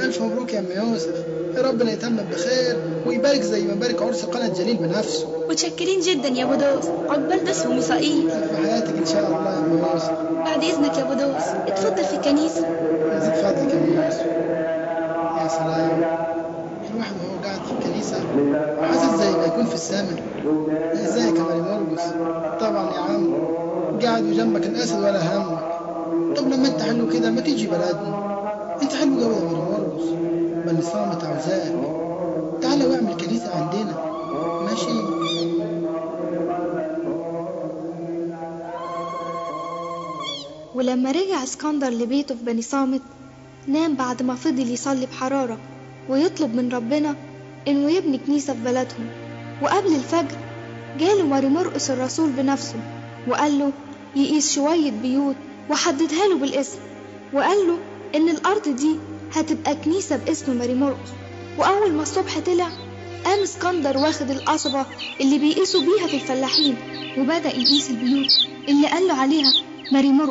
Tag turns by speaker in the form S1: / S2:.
S1: ألف مبروك يا أم يوسف ربنا يتمم بخير ويبارك زي ما بارك عرس قناة جليل بنفسه
S2: متشكرين جدا يا بودوس عقبال دس وميسائيل
S1: في حياتك إن شاء الله يا أم يوسف
S2: بعد إذنك يا بودوس اتفضل في الكنيسة
S1: يزيد فضلك يا أم يوسف يا سلام الواحد وهو قاعد في الكنيسة حاسس زي ما يكون في السماء ازيك يا ماري مرقس طبعا يا عم قاعد وجنبك الأسد ولا همك طب لما انت حلو كده ما تيجي بلدنا انت حلو قوي يا ماري مرقس بني صامت عاوزاك تعالى واعمل كنيسة عندنا ماشي
S2: ولما رجع اسكندر لبيته في بني صامت نام بعد ما فضل يصلي بحرارة ويطلب من ربنا إنه يبني كنيسة في بلدهم وقبل الفجر جاله ماري مرقس الرسول بنفسه وقال له يقيس شوية بيوت وحددها له بالاسم وقال له إن الأرض دي هتبقى كنيسة باسم ماري مرقس وأول ما الصبح طلع قام اسكندر واخد القصبة اللي بيقيسوا بيها في الفلاحين وبدأ يقيس البيوت اللي قال له عليها ماري مرقس